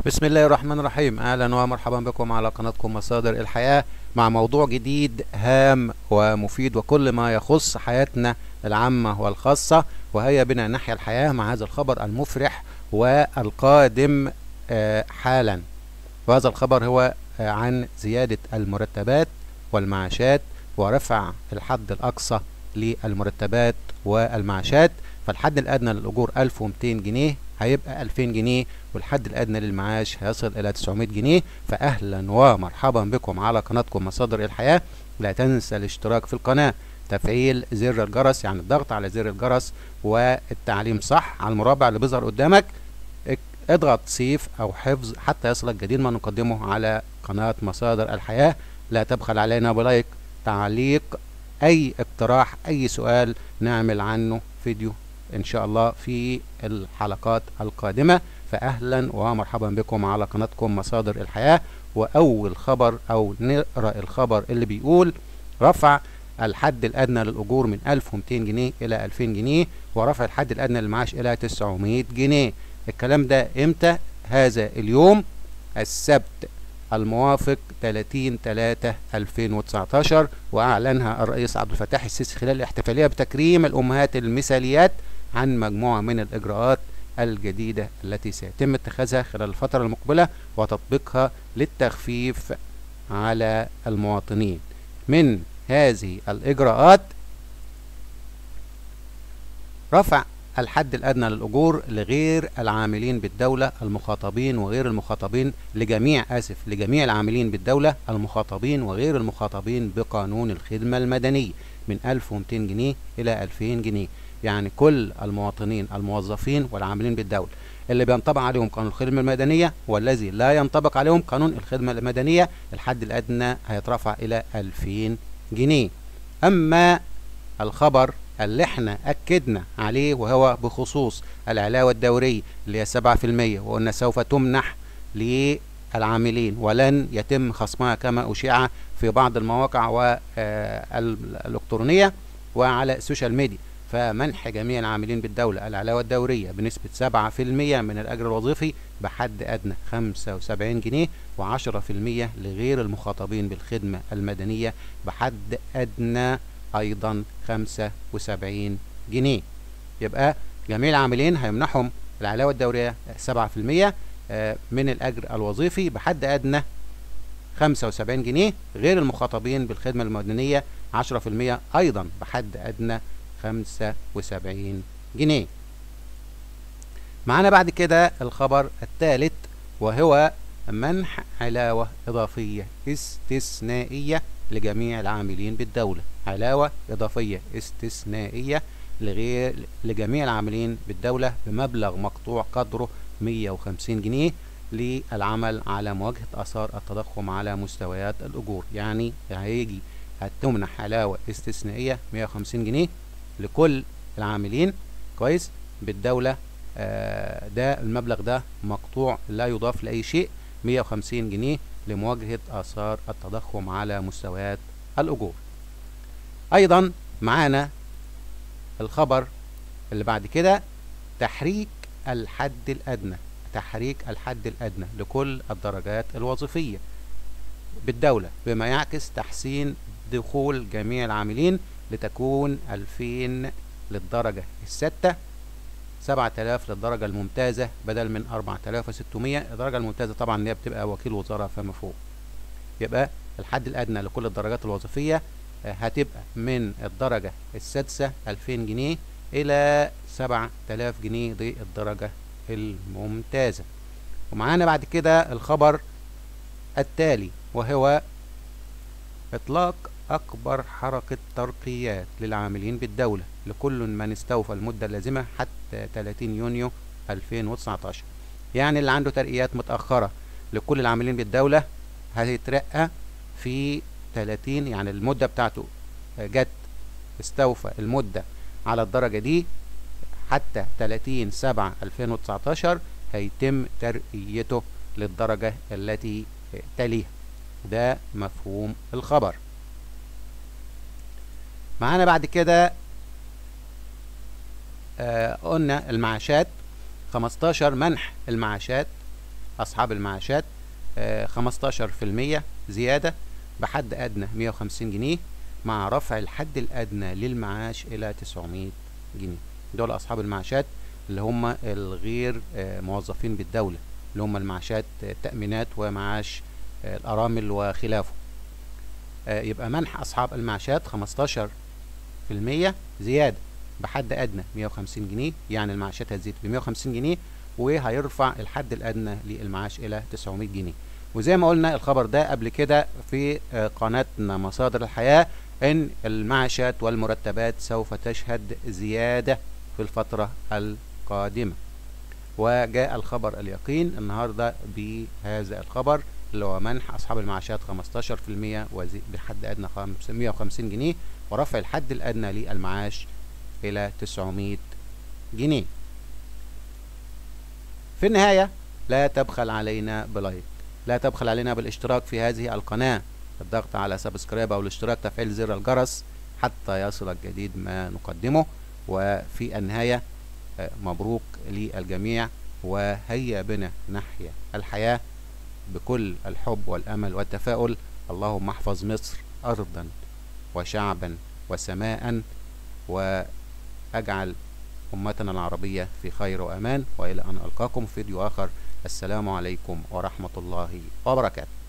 بسم الله الرحمن الرحيم اهلا ومرحبا بكم على قناتكم مصادر الحياة مع موضوع جديد هام ومفيد وكل ما يخص حياتنا العامة والخاصة وهي بنا نحيا الحياة مع هذا الخبر المفرح والقادم آه، حالا وهذا الخبر هو آه، عن زيادة المرتبات والمعاشات ورفع الحد الأقصى للمرتبات والمعاشات فالحد الأدنى للأجور 1200 جنيه هيبقى 2000 جنيه والحد الأدنى للمعاش هيصل إلى 900 جنيه فأهلا ومرحبا بكم على قناتكم مصادر الحياة لا تنسى الاشتراك في القناة تفعيل زر الجرس يعني الضغط على زر الجرس والتعليم صح على المربع اللي بيظهر قدامك اك- اضغط سيف أو حفظ حتى يصلك جديد ما نقدمه على قناة مصادر الحياة لا تبخل علينا بلايك تعليق أي اقتراح أي سؤال نعمل عنه فيديو إن شاء الله في الحلقات القادمة فأهلا ومرحبا بكم على قناتكم مصادر الحياة وأول خبر أو نقرأ الخبر اللي بيقول رفع الحد الأدنى للأجور من 1200 جنيه إلى 2000 جنيه ورفع الحد الأدنى للمعاش إلى 900 جنيه الكلام ده إمتى؟ هذا اليوم السبت الموافق 30 3 2019 واعلنها الرئيس عبد الفتاح السيسي خلال الاحتفاليه بتكريم الامهات المثاليات عن مجموعه من الاجراءات الجديده التي سيتم اتخاذها خلال الفتره المقبله وتطبيقها للتخفيف على المواطنين من هذه الاجراءات رفع الحد الأدنى للأجور لغير العاملين بالدولة المخاطبين وغير المخاطبين لجميع آسف لجميع العاملين بالدولة المخاطبين وغير المخاطبين بقانون الخدمة المدنية من 1200 جنيه إلى 2000 جنيه يعني كل المواطنين الموظفين والعاملين بالدولة اللي بينطبق عليهم قانون الخدمة المدنية والذي لا ينطبق عليهم قانون الخدمة المدنية الحد الأدنى هيترفع إلى 2000 جنيه أما الخبر اللي احنا اكدنا عليه وهو بخصوص العلاوة الدورية اللي هي سبعة في المية وقلنا سوف تمنح للعاملين ولن يتم خصمها كما أشيع في بعض المواقع والإلكترونية وعلى السوشيال ميديا فمنح جميع العاملين بالدولة العلاوة الدورية بنسبة سبعة في المية من الأجر الوظيفي بحد أدنى خمسة وسبعين جنيه وعشرة في المية لغير المخاطبين بالخدمة المدنية بحد أدنى ايضا 75 جنيه يبقى جميع العاملين هيمنحهم العلاوه الدوريه 7% آه، من الاجر الوظيفي بحد ادنى 75 جنيه غير المخاطبين بالخدمه المدنيه 10% ايضا بحد ادنى 75 جنيه معانا بعد كده الخبر الثالث وهو منح علاوه اضافيه استثنائيه لجميع العاملين بالدولة علاوة إضافية استثنائية لغير لجميع العاملين بالدولة بمبلغ مقطوع قدره 150 جنيه للعمل على مواجهة آثار التضخم على مستويات الأجور يعني هيجي هتمنح علاوة استثنائية 150 جنيه لكل العاملين كويس بالدولة آه ده المبلغ ده مقطوع لا يضاف لأي شيء 150 جنيه لمواجهة آثار التضخم على مستويات الأجور أيضا معانا الخبر اللي بعد كده تحريك الحد الأدنى تحريك الحد الأدنى لكل الدرجات الوظيفية بالدولة بما يعكس تحسين دخول جميع العاملين لتكون 2000 للدرجة الستة 7000 للدرجة الممتازة بدل من 4600 الدرجة الممتازة طبعا اللي هي بتبقى وكيل وزارة فما فوق يبقى الحد الأدنى لكل الدرجات الوظيفية آه، هتبقى من الدرجة السادسة 2000 جنيه إلى 7000 جنيه دي الدرجة الممتازة ومعانا بعد كده الخبر التالي وهو إطلاق أكبر حركة ترقيات للعاملين بالدولة لكل من استوفى المدة اللازمة حتى 30 يونيو 2019 يعني اللي عنده ترقيات متأخرة لكل العاملين بالدولة هيترقى في 30 يعني المدة بتاعته جت استوفى المدة على الدرجة دي حتى 30 7 2019 هيتم ترقيته للدرجة التي تليها ده مفهوم الخبر معانا بعد كده آه قلنا المعاشات 15 منح المعاشات أصحاب المعاشات آه، 15% زيادة بحد أدنى 150 جنيه مع رفع الحد الأدنى للمعاش إلى 900 جنيه دول أصحاب المعاشات اللي هم الغير آه، موظفين بالدولة اللي هم المعاشات آه، التأمينات ومعاش آه، الأرامل وخلافه آه، يبقى منح أصحاب المعاشات 15% زيادة بحد أدنى 150 جنيه يعني المعاشات هتزيد ب 150 جنيه وهيرفع الحد الأدنى للمعاش إلى 900 جنيه وزي ما قلنا الخبر ده قبل كده في آه، قناتنا مصادر الحياة إن المعاشات والمرتبات سوف تشهد زيادة في الفترة القادمة وجاء الخبر اليقين النهاردة بهذا الخبر اللي هو منح أصحاب المعاشات 15% وزي بحد أدنى 150 جنيه ورفع الحد الأدنى للمعاش إلى 900 جنيه في النهاية لا تبخل علينا بلايك لا تبخل علينا بالاشتراك في هذه القناة الضغط على سبسكرايب أو الاشتراك تفعيل زر الجرس حتى يصلك جديد ما نقدمه وفي النهاية آه، مبروك للجميع وهيا بنا نحيا الحياة بكل الحب والأمل والتفاؤل اللهم احفظ مصر أرضا وشعبا وسماء وأجعل أمتنا العربية في خير وأمان وإلى أن ألقاكم في فيديو آخر السلام عليكم ورحمة الله وبركاته